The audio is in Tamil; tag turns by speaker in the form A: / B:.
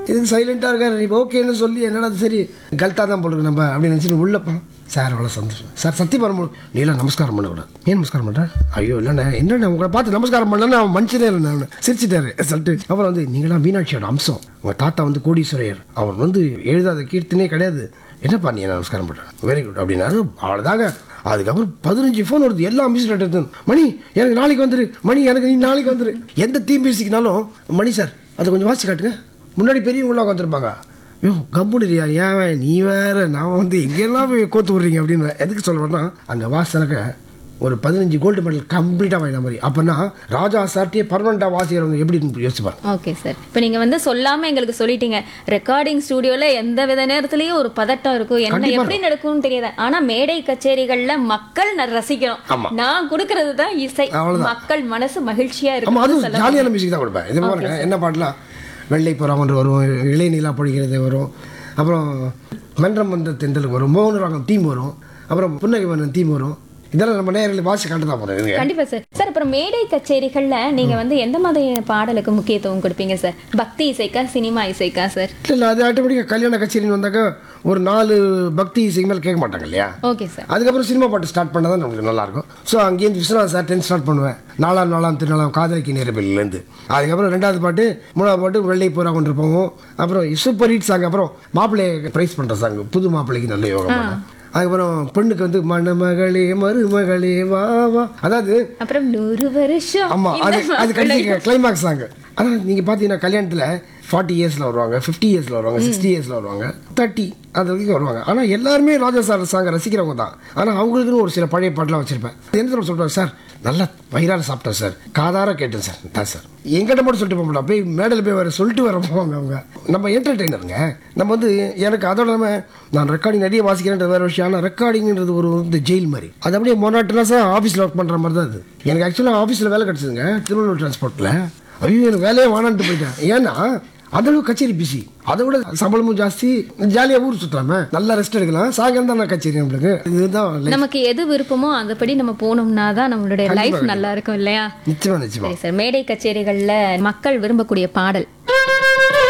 A: இதுக்கு சைலண்டாக இருக்காரு நீ ஓகேன்னு சொல்லி என்னடா இது சரி கல்ட்டா தான் போட்டுருக்கு நம்ம அப்படின்னு நினச்சிட்டு உள்ள போ சார் அவ்வளோ சந்தோஷம் சார் சத்தி பண்ண முடியும் நீ எல்லாம் நமஸ்காரம் பண்ணக்கூடாது ஏன் நமஸ்காரம் பண்ணுறேன் ஐயோ இல்லைண்ணே என்னண்ணே உங்களை பார்த்து நமஸ்காரம் பண்ணலன்னு அவன் மனுஷனே இல்லை நான் சிரிச்சிட்டாரு சொல்லிட்டு அப்புறம் வந்து நீங்களாம் மீனாட்சியோட அம்சம் உங்கள் தாத்தா வந்து கோடீஸ்வரையர் அவர் வந்து எழுதாத கீர்த்தனே கிடையாது என்னப்பா நீ என்ன நமஸ்காரம் பண்ணுறேன் வெரி குட் அப்படின்னாரு அவ்வளோதாங்க அதுக்கப்புறம் பதினஞ்சு ஃபோன் வருது எல்லா மியூசிக் எடுத்து மணி எனக்கு நாளைக்கு வந்துரு மணி எனக்கு நீ நாளைக்கு வந்துரு எந்த தீம் மியூசிக்னாலும் மணி சார் அதை கொஞ்சம் வாசி காட்டுங்க முன்னாடி பெரியவங்களாம் உட்காந்துருப்பாங்க ஐயோ கம்பெனியா ஏன் நீ வேற நான் வந்து எங்கெல்லாம் போய் கோத்து விட்றீங்க அப்படின்னு எதுக்கு சொல்கிறேன்னா அங்கே வாசலுக்கு ஒரு பதினஞ்சு கோல்டு மெடல் கம்ப்ளீட்டாக வாங்கின மாதிரி அப்போனா ராஜா சார்ட்டியே பர்மனெண்ட்டாக வாசிக்கிறவங்க எப்படி யோசிப்பாங்க
B: ஓகே சார் இப்போ நீங்க வந்து சொல்லாம எங்களுக்கு சொல்லிட்டீங்க ரெக்கார்டிங் ஸ்டுடியோல எந்த வித நேரத்துலயும் ஒரு பதட்டம் இருக்கும் என்ன
A: கண்டிப்பா
B: எப்படி நடக்கும்னு தெரியாது ஆனா மேடை கச்சேரிகள்ல மக்கள் ந-
A: ஆமா.
B: ரசிக்கணும் நான் கொடுக்கறது தான் இசை
A: அவ்வளவுதான்.
B: மக்கள் மனசு மகிழ்ச்சியா
A: ஆமாம்
B: இருக்கும்
A: அதுவும் ஜாலியான மியூசிக் தான் கொடுப்பேன் இது பாருங்க என்ன பாட்டலாம் வெள்ளை புறா ஒன்று வரும் இளைநிலா பொழிகிறது வரும் அப்புறம் மன்றம் வந்த தென்றலுக்கு வரும் மோகன ராகம் தீம் வரும் அப்புறம் புன்னகை மன்னன் தீம் வரும் இதெல்லாம் நம்ம நேரில் வாசி காட்டு தான் போகிறோம் இதுங்க
B: கண்டிப்பா சார் சார் அப்புறம் மேடை கச்சேரிகள்ல நீங்க வந்து எந்த மாதிரியான பாடலுக்கு முக்கியத்துவம் கொடுப்பீங்க சார் பக்தி இசைக்கா சினிமா இசைக்கா சார்
A: இல்லை இல்லை அது ஆட்டோமேட்டிக்காக கல்யாண கச்சேரின்னு வந்தாக்கா ஒரு நாலு பக்தி இசைக்கு மேலே கேட்க மாட்டாங்க இல்லையா
B: ஓகே சார்
A: அதுக்கப்புறம் சினிமா பாட்டு ஸ்டார்ட் பண்ணால் தான் நமக்கு நல்லாயிருக்கும் ஸோ அங்கேருந்து விஸ்வநாத் சார் டென்த் ஸ்டார்ட் பண்ணுவேன் நாலாம் நாலாம் திருநாளாம் காதலிக்கு நேரபிலேருந்து அதுக்கப்புறம் ரெண்டாவது பாட்டு மூணாவது பாட்டு வெள்ளை பூரா கொண்டு போவோம் அப்புறம் சூப்பர் ஹிட் சாங் அப்புறம் மாப்பிள்ளையை ப்ரைஸ் பண்ணுற சாங் புது மாப்பிள்ளைக்கு நல்ல யோகம் பண்ணேன் அதுக்கப்புறம் பெண்ணுக்கு வந்து மணமகளே மருமகளே வா வா அதாவது
B: அப்புறம் நூறு வருஷம்
A: ஆமா
B: இந்த
A: அது அது
B: மாப்பிள்ளை.
A: கடைசி கிளைமாக்ஸ் சாங் ஆனால் நீங்கள் பார்த்தீங்கன்னா கல்யாணத்தில் ஃபார்ட்டி இயர்ஸில் வருவாங்க ஃபிஃப்டி இயர்ஸில் வருவாங்க சிக்ஸ்டி இயர்ஸில் வருவாங்க தேர்ட்டி அது வரைக்கும் வருவாங்க ஆனால் எல்லாருமே ராஜா சார் சாங்கை ரசிக்கிறவங்க தான் ஆனால் அவங்களுக்குன்னு ஒரு சில பழைய பாட்டெலாம் வச்சிருப்பேன் எந்த தடவை சொல்கிறேன் சார் நல்லா வயிறார சாப்பிட்டேன் சார் காதார கேட்டேன் சார் தான் சார் எங்கிட்ட மட்டும் சொல்லிட்டு போக மாட்டோம் போய் மேடையில் போய் வர சொல்லிட்டு வர போவாங்க அவங்க நம்ம என்டர்டெய்னருங்க நம்ம வந்து எனக்கு அதோட நம்ம நான் ரெக்கார்டிங் நிறைய வாசிக்கிறேன்றது வேற விஷயம் ஆனால் ரெக்கார்டிங்கிறது ஒரு வந்து ஜெயில் மாதிரி அது அப்படியே மொனாட்டனஸாக ஆஃபீஸில் ஒர்க் பண்ணுற மாதிரி தான் அது எனக்கு ஆக்சுவலாக ஆஃபீஸில் வேலை கிடச்சிதுங்க திருவள்ளூர் டிரான்ஸ்போர்ட்டில் ஐயோ எனக்கு வேலையே வேணான்ட்டு போயிட்டேன் ஏன்னா அதளவு கச்சேரி பிஸி அதை விட சம்பளமும் ஜாஸ்தி ஜாலியாக ஊர் சுற்றலாமே நல்லா ரெஸ்ட் எடுக்கலாம் சாயங்காலம் தான் நான் கச்சேரி நம்மளுக்கு இதுதான் life.
B: நமக்கு எது விருப்பமோ அதுபடி நம்ம போனோம்னா தான் நம்மளுடைய
A: கண்டிப்பா,
B: லைஃப்
A: கண்டிப்பா.
B: நல்லா இருக்கும் இல்லையா
A: நிச்சயமா நிச்சயமா
B: சரி சார் மேடை கச்சேரிகள்ல மக்கள் விரும்பக்கூடிய பாடல்